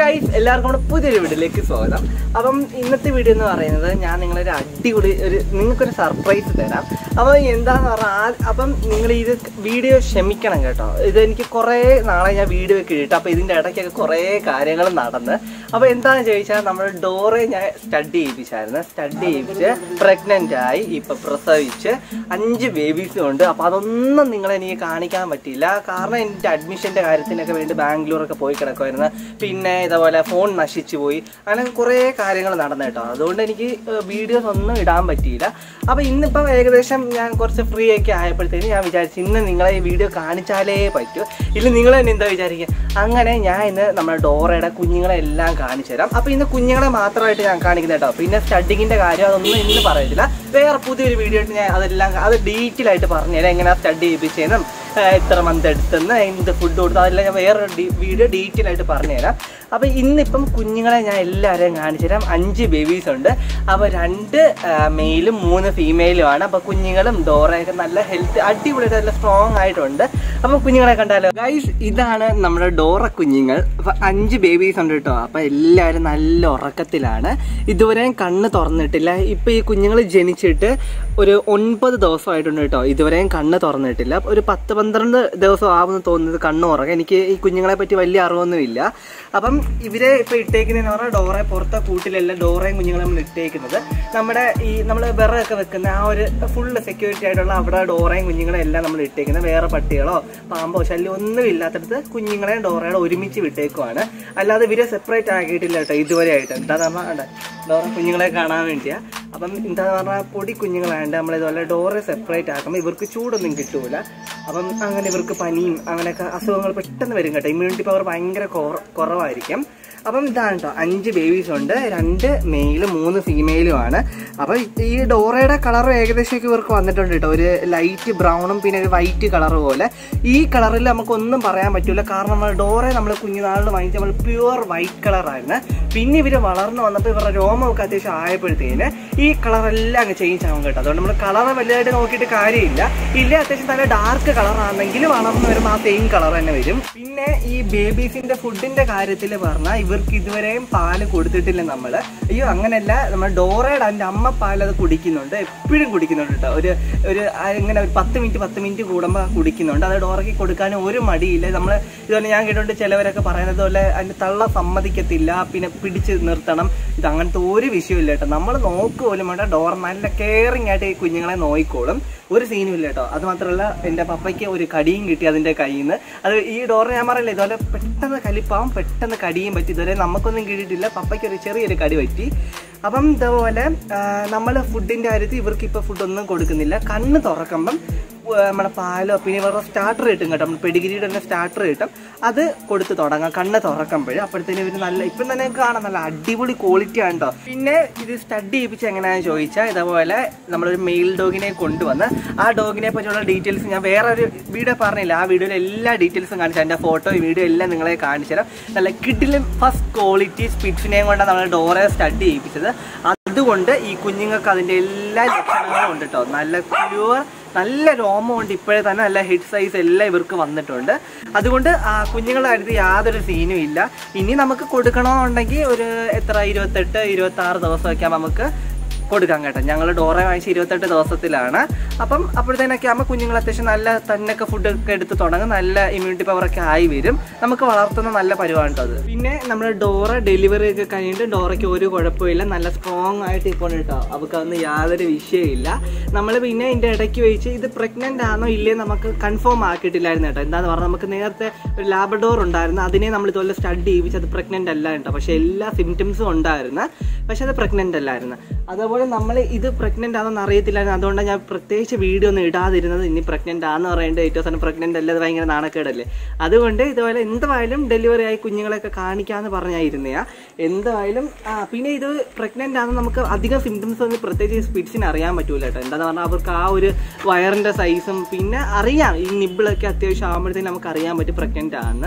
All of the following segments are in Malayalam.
ഗൈസ് എല്ലാവർക്കും കൂടെ പുതിയൊരു വീഡിയോയിലേക്ക് സ്വാഗതം അപ്പം ഇന്നത്തെ വീഡിയോ എന്ന് പറയുന്നത് ഞാൻ നിങ്ങളൊരു അടിപൊളി ഒരു നിങ്ങൾക്കൊരു സർപ്രൈസ് തരാം അപ്പം എന്താന്ന് പറഞ്ഞാൽ ആ- അപ്പം നിങ്ങൾ ഇത് വീഡിയോ ക്ഷമിക്കണം കേട്ടോ ഇത് എനിക്ക് കുറേ നാളെ ഞാൻ വീഡിയോ ഒക്കെ ഇട്ടു അപ്പോൾ ഇതിൻ്റെ ഇടയ്ക്കൊക്കെ കുറേ കാര്യങ്ങൾ നടന്ന് അപ്പോൾ എന്താണെന്ന് ചോദിച്ചാൽ നമ്മൾ ഡോറെ ഞാൻ സ്റ്റഡി ചെയ്യിപ്പിച്ചായിരുന്നു സ്റ്റഡി ചെയ്യിപ്പിച്ച് പ്രഗ്നൻ്റ് ആയി ഇപ്പം പ്രസവിച്ച് അഞ്ച് ബേബീസും ഉണ്ട് അപ്പോൾ അതൊന്നും നിങ്ങളെ എനിക്ക് കാണിക്കാൻ പറ്റിയില്ല കാരണം എൻ്റെ അഡ്മിഷൻ്റെ കാര്യത്തിനൊക്കെ വേണ്ടി ബാംഗ്ലൂരൊക്കെ പോയി കിടക്കുമായിരുന്നു പിന്നെ ഇതേപോലെ ഫോൺ നശിച്ചു പോയി അങ്ങനെ കുറേ കാര്യങ്ങൾ നടന്നു കേട്ടോ അതുകൊണ്ട് എനിക്ക് വീഡിയോസ് ഒന്നും ഇടാൻ പറ്റിയില്ല അപ്പോൾ ഇന്നിപ്പം ഏകദേശം ഞാൻ കുറച്ച് ഫ്രീ ഒക്കെ ആയപ്പോഴത്തേന് ഞാൻ വിചാരിച്ചു ഇന്ന് നിങ്ങളെ ഈ വീഡിയോ കാണിച്ചാലേ പറ്റൂ ഇല്ല നിങ്ങൾ തന്നെ എന്താ വിചാരിക്കുക അങ്ങനെ ഞാൻ ഇന്ന് നമ്മുടെ ഡോറയുടെ കുഞ്ഞുങ്ങളെ എല്ലാം കാണിച്ചു തരാം അപ്പോൾ ഇന്ന് കുഞ്ഞുങ്ങളെ മാത്രമായിട്ട് ഞാൻ കാണിക്കുന്നത് കേട്ടോ പിന്നെ സ്റ്റഡിങ്ങിൻ്റെ കാര്യം അതൊന്നും ഇന്ന് പറയത്തില്ല വേറെ പുതിയൊരു വീഡിയോ ആയിട്ട് ഞാൻ അതെല്ലാം അത് ഡീറ്റെയിൽ ആയിട്ട് പറഞ്ഞുതരാം എങ്ങനെയാണ് സ്റ്റഡി ചെയ്യിപ്പിച്ചതെന്നും ഏഹ് എത്ര മന്ത് എടുത്തെന്ന് എന്ത് ഫുഡ് കൊടുത്തു അതെല്ലാം ഞാൻ വേറെ വീഡിയോ ഡീറ്റെയിൽ ആയിട്ട് പറഞ്ഞുതരാം അപ്പോൾ ഇന്നിപ്പം കുഞ്ഞുങ്ങളെ ഞാൻ എല്ലാവരെയും കാണിച്ചു തരാം അഞ്ച് ബേബീസ് ഉണ്ട് അപ്പോൾ രണ്ട് മെയിലും മൂന്ന് ഫീമെയിലും ആണ് അപ്പോൾ കുഞ്ഞുങ്ങളും ഡോറയൊക്കെ നല്ല ഹെൽത്ത് അടിപൊളിയായിട്ട് നല്ല സ്ട്രോങ് ആയിട്ടുണ്ട് അപ്പോൾ കുഞ്ഞുങ്ങളെ കണ്ടാലോ ഗൈസ് ഇതാണ് നമ്മുടെ ഡോറ കുഞ്ഞുങ്ങൾ അപ്പോൾ അഞ്ച് ബേബീസ് ഉണ്ട് കേട്ടോ അപ്പോൾ എല്ലാവരും നല്ല ഉറക്കത്തിലാണ് ഇതുവരെയും കണ്ണ് തുറന്നിട്ടില്ല ഇപ്പോൾ ഈ കുഞ്ഞുങ്ങൾ ജനിച്ചിട്ട് ഒരു ഒൻപത് ദിവസമായിട്ടുണ്ട് കേട്ടോ ഇതുവരെയും കണ്ണ് തുറന്നിട്ടില്ല ഒരു പത്ത് പന്ത്രണ്ട് ദിവസം ആവുമെന്ന് തോന്നുന്നത് കണ്ണ് ഉറങ്ങാൻ എനിക്ക് ഈ കുഞ്ഞുങ്ങളെ പറ്റി വലിയ അറിവൊന്നുമില്ല അപ്പം ഇവരെ ഇപ്പൊ ഇട്ടേക്കുന്നതെന്ന് പറഞ്ഞാൽ ഡോറെ പുറത്തെ കൂട്ടിലെല്ലാം ഡോറയും കുഞ്ഞുങ്ങളെ നമ്മൾ ഇട്ടേക്കുന്നത് നമ്മുടെ ഈ നമ്മൾ വിറകൊക്കെ വെക്കുന്ന ആ ഒരു ഫുള്ള് സെക്യൂരിറ്റി ആയിട്ടുള്ള അവിടെ ഡോറയും കുഞ്ഞുങ്ങളെ എല്ലാം നമ്മൾ ഇട്ടേക്കുന്നത് വേറെ പട്ടികളോ പാമ്പോ ശല്യം ഒന്നും ഇല്ലാത്തടത്ത് കുഞ്ഞുങ്ങളെയും ഡോറയുടെ ഒരുമിച്ച് വിട്ടേക്കുവാണ് അല്ലാതെ ഇവരെ സെപ്പറേറ്റ് ആക്കിയിട്ടില്ല കേട്ടോ ഇതുവരെ ആയിട്ട് എന്താന്ന് പറഞ്ഞാൽ ഡോറ കുഞ്ഞുങ്ങളെ കാണാൻ വേണ്ടിയാ അപ്പം എന്താന്ന് പറഞ്ഞാൽ പൊടി കുഞ്ഞുങ്ങളായതുകൊണ്ട് നമ്മൾ ഇതുപോലെ ഡോറെ സെപ്പറേറ്റ് ആക്കുമ്പോൾ ഇവർക്ക് ചൂടൊന്നും കിട്ടൂല അപ്പം അങ്ങനെ ഇവർക്ക് പനിയും അങ്ങനെയൊക്കെ അസുഖങ്ങൾ പെട്ടെന്ന് വരും കേട്ടോ ഇമ്മ്യൂണിറ്റി പവർ ഭയങ്കര കുറ- കുറവായിരിക്കും അപ്പം ഇതാണ് കേട്ടോ അഞ്ച് ബേബീസ് ഉണ്ട് രണ്ട് മെയിലും മൂന്ന് ഫീമെയിലും ആണ് അപ്പം ഈ ഡോറയുടെ കളറും ഏകദേശം ഒക്കെ ഇവർക്ക് വന്നിട്ടുണ്ട് കേട്ടോ ഒരു ലൈറ്റ് ബ്രൗണും പിന്നെ ഒരു വൈറ്റ് കളർ പോലെ ഈ കളറിൽ നമുക്കൊന്നും പറയാൻ പറ്റൂല കാരണം നമ്മൾ ഡോറെ നമ്മൾ കുഞ്ഞുനാളിൽ വാങ്ങിച്ച നമ്മൾ പ്യുവർ വൈറ്റ് കളറായിരുന്നു പിന്നെ ഇവർ വളർന്നു വന്നപ്പോൾ ഇവരുടെ രോമമൊക്കെ അത്യാവശ്യം ആയപ്പോഴത്തേന് ഈ കളറെല്ലാം അങ്ങ് ചേഞ്ച് ആവും കേട്ടോ അതുകൊണ്ട് നമ്മൾ കളർ വലുതായിട്ട് നോക്കിയിട്ട് കാര്യമില്ല ഇല്ല അത്യാവശ്യം നല്ല ഡാർക്ക് കളറാണെങ്കിൽ വളർന്നു വരുമ്പോൾ ആ സെയിം കളർ തന്നെ വരും പിന്നെ ഈ ബേബീസിന്റെ ഫുഡിന്റെ കാര്യത്തിൽ പറഞ്ഞാൽ ഇവർക്ക് ഇതുവരെയും പാല് കൊടുത്തിട്ടില്ല നമ്മൾ അയ്യോ അങ്ങനെയല്ല നമ്മൾ ഡോറയുടെ അതിന്റെ അമ്മ പാൽ അത് കുടിക്കുന്നുണ്ട് എപ്പോഴും കുടിക്കുന്നുണ്ട് കേട്ടോ ഒരു ഒരു ആ ഇങ്ങനെ ഒരു പത്ത് മിനിറ്റ് പത്ത് മിനിറ്റ് കൂടുമ്പോൾ കുടിക്കുന്നുണ്ട് അത് ഡോറയ്ക്ക് കൊടുക്കാൻ ഒരു മടിയില്ല നമ്മൾ ഇതുപോലെ ഞാൻ കേട്ടിട്ടുണ്ട് ചിലവരൊക്കെ പറയുന്നത് പോലെ അതിന്റെ തള്ള സമ്മതിക്കത്തില്ല പിന്നെ പിടിച്ച് നിർത്തണം ഇത് അങ്ങനത്തെ ഒരു വിഷയമില്ല കേട്ടോ നമ്മൾ നോക്ക് പോലും വേണ്ട ഡോർ നല്ല കെയറിങ് ആയിട്ട് ഈ കുഞ്ഞുങ്ങളെ നോയിക്കോളും ഒരു സീനും ഇല്ല കേട്ടോ അത് മാത്രമല്ല എൻ്റെ പപ്പയ്ക്ക് ഒരു കടിയും കിട്ടി അതിൻ്റെ കയ്യിൽ നിന്ന് അത് ഈ ഡോറിന് ഞാൻ പറയില്ല ഇതുപോലെ പെട്ടെന്ന് കലിപ്പാവും പെട്ടെന്ന് കടിയും പറ്റി ഇതുവരെ നമുക്കൊന്നും കിട്ടിയിട്ടില്ല പപ്പയ്ക്ക് ഒരു ചെറിയൊരു കടി പറ്റി അപ്പം ഇതുപോലെ നമ്മൾ ഫുഡിൻ്റെ കാര്യത്തിൽ ഇവർക്ക് ഇപ്പോൾ ഫുഡൊന്നും കൊടുക്കുന്നില്ല കണ്ണ് തുറക്കുമ്പം ഉം, നമ്മുടെ പാലോ പിന്നെ ഇവരുടെ സ്റ്റാർട്ടർ കിട്ടും കേട്ടോ നമ്മൾ പെഡിഗിരിയുടെ തന്നെ സ്റ്റാർട്ടർ കിട്ടും അത് കൊടുത്ത് തുടങ്ങാം കണ്ണ് തുറക്കുമ്പോൾ അപ്പോഴത്തേനും ഇവർ നല്ല ഇപ്പം തന്നെ കാണാം നല്ല അടിപൊളി ക്വാളിറ്റി ആണ് കേട്ടോ പിന്നെ ഇത് സ്റ്റഡി ചെയ്യിപ്പിച്ച് എങ്ങനെയാണെന്ന് ചോദിച്ചാൽ ഇതേപോലെ നമ്മളൊരു മെയിൽ ഡോഗിനെ കൊണ്ടുവന്ന് ആ ഡോഗിനെ പറ്റിയുള്ള ഡീറ്റെയിൽസ് ഞാൻ വേറെ ഒരു വീഡിയോ പറഞ്ഞില്ല ആ വീഡിയോയിൽ എല്ലാ ഡീറ്റെയിൽസും കാണിച്ചു എൻ്റെ ഫോട്ടോ വീഡിയോ എല്ലാം നിങ്ങളെ കാണിച്ചു തരാം നല്ല കിഡിലും ഫസ്റ്റ് ക്വാളിറ്റി സ്പിറ്റ്സിനെയും കൊണ്ടാണ് നമ്മൾ ഡോറെ സ്റ്റഡി ചെയ്യിപ്പിച്ചത് അതുകൊണ്ട് ഈ കുഞ്ഞുങ്ങൾക്ക് അതിൻ്റെ എല്ലാ ലക്ഷണങ്ങളും ഉണ്ട് കേട്ടോ നല്ല പ്യുവർ നല്ല രോമമുണ്ട് ഇപ്പോഴേ തന്നെ നല്ല ഹെഡ് സൈസ് എല്ലാം ഇവർക്ക് വന്നിട്ടുണ്ട് അതുകൊണ്ട് ആ കുഞ്ഞുങ്ങളുടെ കാര്യത്തിൽ യാതൊരു സീനും ഇല്ല ഇനി നമുക്ക് കൊടുക്കണമെന്നുണ്ടെങ്കിൽ ഒരു എത്ര ഇരുപത്തെട്ട് ഇരുപത്തി ആറ് ദിവസമൊക്കെ ആകുമ്പോൾ നമുക്ക് കൊടുക്കാം കേട്ടോ ഞങ്ങൾ ഡോറ വാങ്ങിച്ച ഇരുപത്തെട്ട് ദിവസത്തിലാണ് അപ്പം അപ്പോഴത്തേനൊക്കെ ആകുമ്പോൾ കുഞ്ഞുങ്ങൾ അത്യാവശ്യം നല്ല തന്നെയൊക്കെ ഫുഡൊക്കെ എടുത്ത് തുടങ്ങും നല്ല ഇമ്മ്യൂണിറ്റി പവറൊക്കെ ആയി വരും നമുക്ക് വളർത്തുന്ന നല്ല പരിപാടി കേട്ടോ അത് പിന്നെ നമ്മൾ ഡോറ ഡെലിവറി ഒക്കെ കഴിഞ്ഞിട്ട് ഡോറയ്ക്ക് ഒരു കുഴപ്പമില്ല നല്ല സ്ട്രോങ് ആയിട്ട് ഇപ്പോൾ കേട്ടോ അവർക്ക് അന്ന് യാതൊരു വിഷയമില്ല നമ്മൾ പിന്നെ ഇതിൻ്റെ ഇടയ്ക്ക് വെച്ച് ഇത് പ്രഗ്നൻ്റ് ആണോ ഇല്ലേ നമുക്ക് കൺഫേം ആക്കിയിട്ടില്ലായിരുന്നു കേട്ടോ എന്താന്ന് പറഞ്ഞാൽ നമുക്ക് നേരത്തെ ഒരു ലാബഡോർ ഉണ്ടായിരുന്നു അതിനെ നമ്മൾ ഇതുപോലെ സ്റ്റഡി ചെയ്യിപ്പിച്ച് അത് പ്രഗ്നൻ്റ് അല്ല കേട്ടോ പക്ഷേ എല്ലാ സിംറ്റംസും ഉണ്ടായിരുന്നു പക്ഷെ അത് പ്രഗ്നൻ്റ് അല്ലായിരുന്നു അതുപോലെ നമ്മൾ ഇത് പ്രഗ്നൻ്റ് ആണെന്ന് അറിയത്തില്ലായിരുന്നു അതുകൊണ്ട് ഞാൻ പ്രത്യേകിച്ച് വീഡിയോ ഒന്നും ഇടാതിരുന്നത് ഇനി പ്രഗ്നൻ്റ് ആണെന്ന് പറയേണ്ടത് ഏറ്റവും സാധനം പ്രഗ്നൻ്റ് അല്ല അത് ഭയങ്കര നാണക്കേടല്ലേ അതുകൊണ്ട് ഇതുപോലെ എന്തായാലും ഡെലിവറി ആയി കുഞ്ഞുങ്ങളെയൊക്കെ കാണിക്കാമെന്ന് പറഞ്ഞായിരുന്നയാ എന്തായാലും ആ പിന്നെ ഇത് പ്രഗ്നൻ്റ് ആണെന്ന് നമുക്ക് അധികം സിംറ്റംസ് ഒന്നും പ്രത്യേകിച്ച് സ്പിറ്റ്സിന് അറിയാൻ പറ്റൂല കേട്ടോ എന്താന്ന് പറഞ്ഞാൽ അവർക്ക് ആ ഒരു വയറിൻ്റെ സൈസും പിന്നെ അറിയാം ഈ നിബിളൊക്കെ അത്യാവശ്യം ആകുമ്പോഴത്തേക്കും നമുക്ക് അറിയാൻ പറ്റും പ്രഗ്നൻ്റ് ആണെന്ന്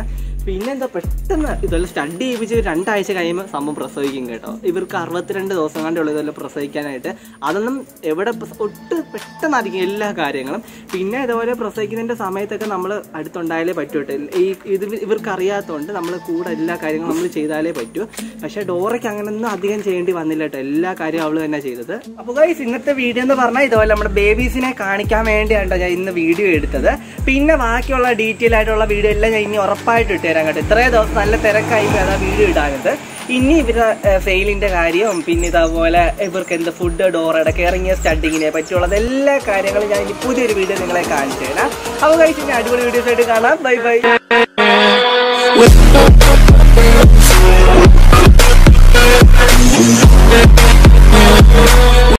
പിന്നെ എന്താ പെട്ടെന്ന് ഇതുപോലെ സ്റ്റഡി ചെയ്യിപ്പിച്ച് രണ്ടാഴ്ച കഴിയുമ്പോൾ സംഭവം പ്രസവിക്കും കേട്ടോ ഇവർക്ക് അറുപത്തിരണ്ട് ദിവസം കണ്ടുള്ള ഇതുപോലെ പ്രസവിക്കാനായിട്ട് അതൊന്നും എവിടെ പ്രസ- ഒട്ട് പെട്ടെന്നായിരിക്കും എല്ലാ കാര്യങ്ങളും പിന്നെ ഇതുപോലെ പ്രസവിക്കുന്നതിന്റെ സമയത്തൊക്കെ നമ്മൾ അടുത്തുണ്ടായാലേ പറ്റൂട്ടെ ഈ ഇത് ഇവർക്ക് അറിയാത്തതുകൊണ്ട് നമ്മൾ കൂടെ എല്ലാ കാര്യങ്ങളും നമ്മൾ ചെയ്താലേ പറ്റൂ പക്ഷെ ഡോറയ്ക്ക് അങ്ങനെയൊന്നും അധികം ചെയ്യേണ്ടി വന്നില്ല കേട്ടോ എല്ലാ കാര്യവും അവള് തന്നെ ചെയ്തത് അപ്പോൾ ഗൈസ് ഇന്നത്തെ വീഡിയോ എന്ന് പറഞ്ഞാൽ ഇതുപോലെ നമ്മുടെ ബേബീസിനെ കാണിക്കാൻ വേണ്ടിയാണ് ഞാൻ ഇന്ന് വീഡിയോ എടുത്തത് പിന്നെ ബാക്കിയുള്ള ഡീറ്റെയിൽ ആയിട്ടുള്ള വീഡിയോ എല്ലാം ഞാൻ ഇനി ഉറപ്പായിട്ട് ഇട്ടുതരാം കേട്ടോ ഇത്രയും ദിവസം നല്ല തിരക്കായി അതാ വീഡിയോ ഇടാനത് ഇനി ഇവരുടെ സെയിലിന്റെ കാര്യവും പിന്നെ ഇതേപോലെ ഇവർക്ക് എന്ത് ഫുഡ് ഡോറയുടെ ഇറങ്ങിയ സ്റ്റഡിങ്ങിനെ പറ്റിയുള്ളത് എല്ലാ കാര്യങ്ങളും ഞാൻ ഇനി പുതിയൊരു വീഡിയോ നിങ്ങളെ കാണിച്ചു തരാം അപ്പോൾ കഴിച്ച് ഇനി അടിപൊളി വീഡിയോസ് ആയിട്ട് കാണാം ബൈ ബൈ